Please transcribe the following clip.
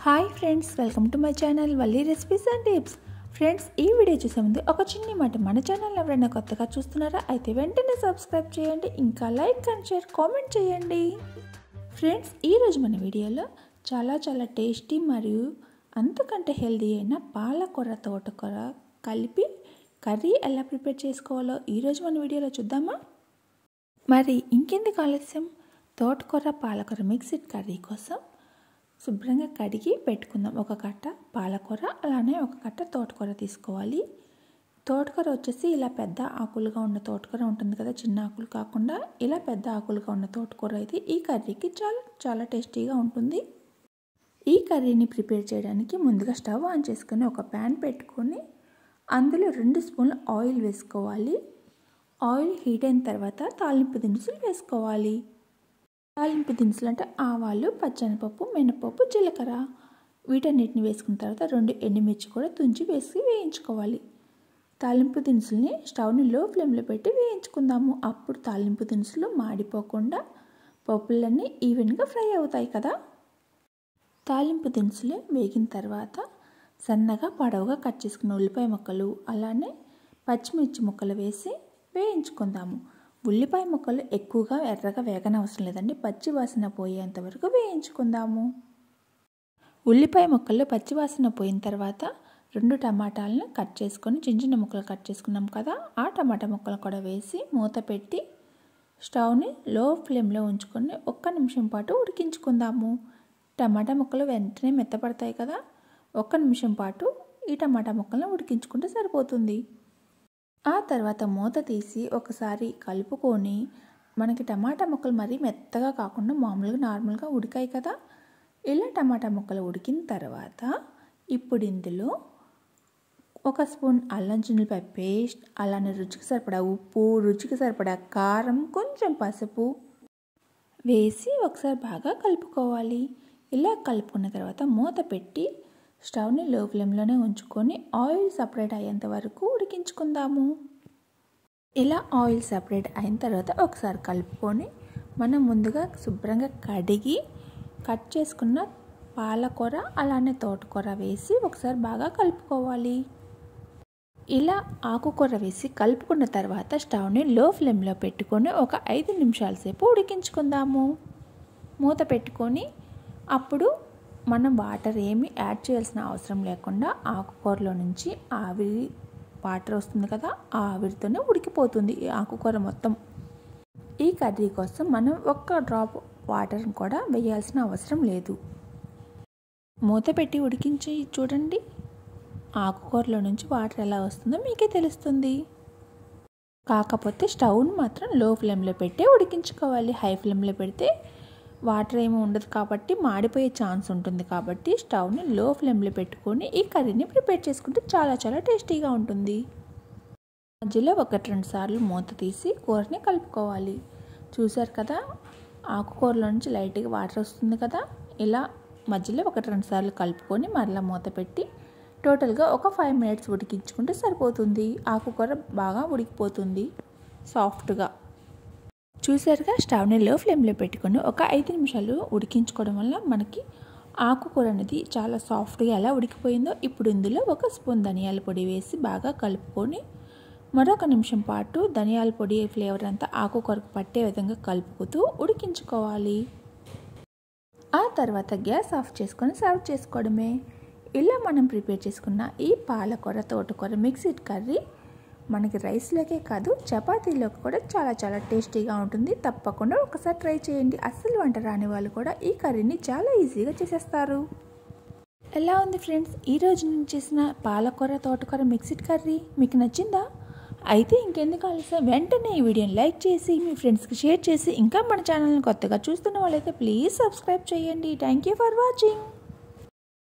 hi friends welcome to my channel Valli recipes and tips friends ఈ video చూసే ముందు ఒక చిన్ని మాట మన ఛానల్ ఎవరైనా కొత్తగా చూస్తున్నారా అయితే వెంటనే సబ్స్క్రైబ్ చేయండి ఇంకా లైక్ అండ్ షేర్ కామెంట్ చేయండి ఫ్రెండ్స్ ఈరోజు మన వీడియోలో చాలా చాలా టేస్టీ మరియు అంతకంటే హెల్దీ అయిన పాలకూర తోటకూర కలిపి కర్రీ ఎలా ప్రిపేర్ చేసుకోవాలో ఈరోజు మన వీడియోలో చూద్దామా మరి ఇంకెందుకు ఆలస్యం తోటకూర పాలకూర మిక్స్డ్ కర్రీ కోసం శుభ్రంగా కడిగి పెట్టుకుందాం ఒక కట్ట పాలకూర అలానే ఒక కట్ట తోటకూర తీసుకోవాలి తోటకూర వచ్చేసి ఇలా పెద్ద ఆకులుగా ఉన్న తోటకూర ఉంటుంది కదా చిన్న ఆకులు కాకుండా ఇలా పెద్ద ఆకులుగా ఉన్న తోటకూర అయితే ఈ కర్రీకి చాలా చాలా టేస్టీగా ఉంటుంది ఈ కర్రీని ప్రిపేర్ చేయడానికి ముందుగా స్టవ్ ఆన్ చేసుకొని ఒక ప్యాన్ పెట్టుకొని అందులో రెండు స్పూన్ల ఆయిల్ వేసుకోవాలి ఆయిల్ హీట్ అయిన తర్వాత తాలింపు దినుసులు వేసుకోవాలి తాలింపు దినుసులు అంటే ఆవాలు పచ్చనిపప్పు మినపప్పు జీలకర్ర వీటన్నిటిని వేసుకున్న తర్వాత రెండు ఎండుమిర్చి కూడా తుంచి వేసి వేయించుకోవాలి తాలింపు దినుసుల్ని స్టవ్ని లో ఫ్లేమ్లో పెట్టి వేయించుకుందాము అప్పుడు తాలింపు దినుసులు మాడిపోకుండా పప్పులన్నీ ఈవెన్గా ఫ్రై అవుతాయి కదా తాలింపు దినుసులు వేగిన తర్వాత సన్నగా పొడవుగా కట్ చేసుకున్న ఉల్లిపాయ ముక్కలు అలానే పచ్చిమిర్చి ముక్కలు వేసి వేయించుకుందాము ఉల్లిపాయ ముక్కలు ఎక్కువగా ఎర్రగా వేగన అవసరం లేదండి పచ్చి వాసన పోయేంత వరకు వేయించుకుందాము ఉల్లిపాయ ముక్కలు పచ్చి వాసన పోయిన తర్వాత రెండు టమాటాలను కట్ చేసుకొని చిన్న చిన్న ముక్కలు కట్ చేసుకున్నాం కదా ఆ టమాటా ముక్కలు కూడా వేసి మూత పెట్టి స్టవ్ని లో ఫ్లేమ్లో ఉంచుకొని ఒక్క నిమిషం పాటు ఉడికించుకుందాము టమాటా ముక్కలు వెంటనే మెత్తపడతాయి కదా ఒక్క నిమిషం పాటు ఈ టమాటా ముక్కలను ఉడికించుకుంటే సరిపోతుంది ఆ తర్వాత మూత తీసి ఒకసారి కలుపుకొని మనకి టమాటా ముక్కలు మరీ మెత్తగా కాకుండా మామూలుగా నార్మల్గా ఉడికాయి కదా ఇలా టమాటా ముక్కలు ఉడికిన తర్వాత ఇప్పుడు ఇందులో ఒక స్పూన్ అల్లం చిన్నులపై పేస్ట్ అలానే రుచికి సరిపడా ఉప్పు రుచికి సరిపడా కారం కొంచెం పసుపు వేసి ఒకసారి బాగా కలుపుకోవాలి ఇలా కలుపుకున్న తర్వాత మూత పెట్టి స్టవ్ని లో ఫ్లేమ్లోనే ఉంచుకొని ఆయిల్ సపరేట్ అయ్యేంత వరకు ఉడికించుకుందాము ఇలా ఆయిల్ సపరేట్ అయిన తర్వాత ఒకసారి కలుపుకొని మనం ముందుగా శుభ్రంగా కడిగి కట్ చేసుకున్న పాలకూర అలానే తోటకూర వేసి ఒకసారి బాగా కలుపుకోవాలి ఇలా ఆకుకూర వేసి కలుపుకున్న తర్వాత స్టవ్ని లో ఫ్లేమ్లో పెట్టుకొని ఒక ఐదు నిమిషాల సేపు ఉడికించుకుందాము మూత పెట్టుకొని అప్పుడు మనం వాటర్ ఏమి యాడ్ చేయాల్సిన అవసరం లేకుండా ఆకుకూరలో నుంచి ఆవిరి వాటర్ వస్తుంది కదా ఆ ఆవిరితోనే ఉడికిపోతుంది ఈ ఆకుకూర మొత్తం ఈ కర్రీ కోసం మనం ఒక్క డ్రాప్ వాటర్ కూడా వేయాల్సిన అవసరం లేదు మూత పెట్టి ఉడికించి చూడండి ఆకుకూరలో నుంచి వాటర్ ఎలా వస్తుందో మీకే తెలుస్తుంది కాకపోతే స్టవ్ని మాత్రం లో ఫ్లేమ్లో పెట్టే ఉడికించుకోవాలి హై ఫ్లేమ్లో పెడితే వాటర్ ఏమి ఉండదు కాబట్టి మాడిపోయే ఛాన్స్ ఉంటుంది కాబట్టి స్టవ్ని లో ఫ్లేమ్లో పెట్టుకొని ఈ కర్రీని ప్రిపేర్ చేసుకుంటే చాలా చాలా టేస్టీగా ఉంటుంది మధ్యలో ఒకటి రెండు సార్లు మూత తీసి కూరని కలుపుకోవాలి చూసారు కదా ఆకుకూరలో నుంచి లైట్గా వాటర్ వస్తుంది కదా ఇలా మధ్యలో ఒకటి రెండు సార్లు కలుపుకొని మరలా మూత పెట్టి టోటల్గా ఒక ఫైవ్ మినిట్స్ ఉడికించుకుంటే సరిపోతుంది ఆకుకూర బాగా ఉడికిపోతుంది సాఫ్ట్గా చూసారుగా స్టవ్ని లో ఫ్లేమ్లో పెట్టుకొని ఒక ఐదు నిమిషాలు ఉడికించుకోవడం వల్ల మనకి ఆకుకూర అనేది చాలా సాఫ్ట్గా ఎలా ఉడికిపోయిందో ఇప్పుడు ఇందులో ఒక స్పూన్ ధనియాల పొడి వేసి బాగా కలుపుకొని మరొక నిమిషం పాటు ధనియాల పొడి ఫ్లేవర్ అంతా ఆకుకూరకు పట్టే విధంగా కలుపుతూ ఉడికించుకోవాలి ఆ తర్వాత గ్యాస్ ఆఫ్ చేసుకొని సర్వ్ చేసుకోవడమే ఇలా మనం ప్రిపేర్ చేసుకున్న ఈ పాలకూర తోటకూర మిక్స్డ్ కర్రీ మనకి రైస్లోకే కాదు చపాతీలోకి కూడా చాలా చాలా టేస్టీగా ఉంటుంది తప్పకుండా ఒకసారి ట్రై చేయండి అస్సలు వంట రాని వాళ్ళు కూడా ఈ కర్రీని చాలా ఈజీగా చేసేస్తారు ఎలా ఉంది ఫ్రెండ్స్ ఈరోజు నేను చేసిన పాలకూర తోటకూర మిక్స్డ్ కర్రీ మీకు నచ్చిందా అయితే ఇంకెందుకు ఆలస్యం వెంటనే ఈ వీడియోని లైక్ చేసి మీ ఫ్రెండ్స్కి షేర్ చేసి ఇంకా మన ఛానల్ని కొత్తగా చూస్తున్న వాళ్ళైతే ప్లీజ్ సబ్స్క్రైబ్ చేయండి థ్యాంక్ యూ ఫర్ వాచింగ్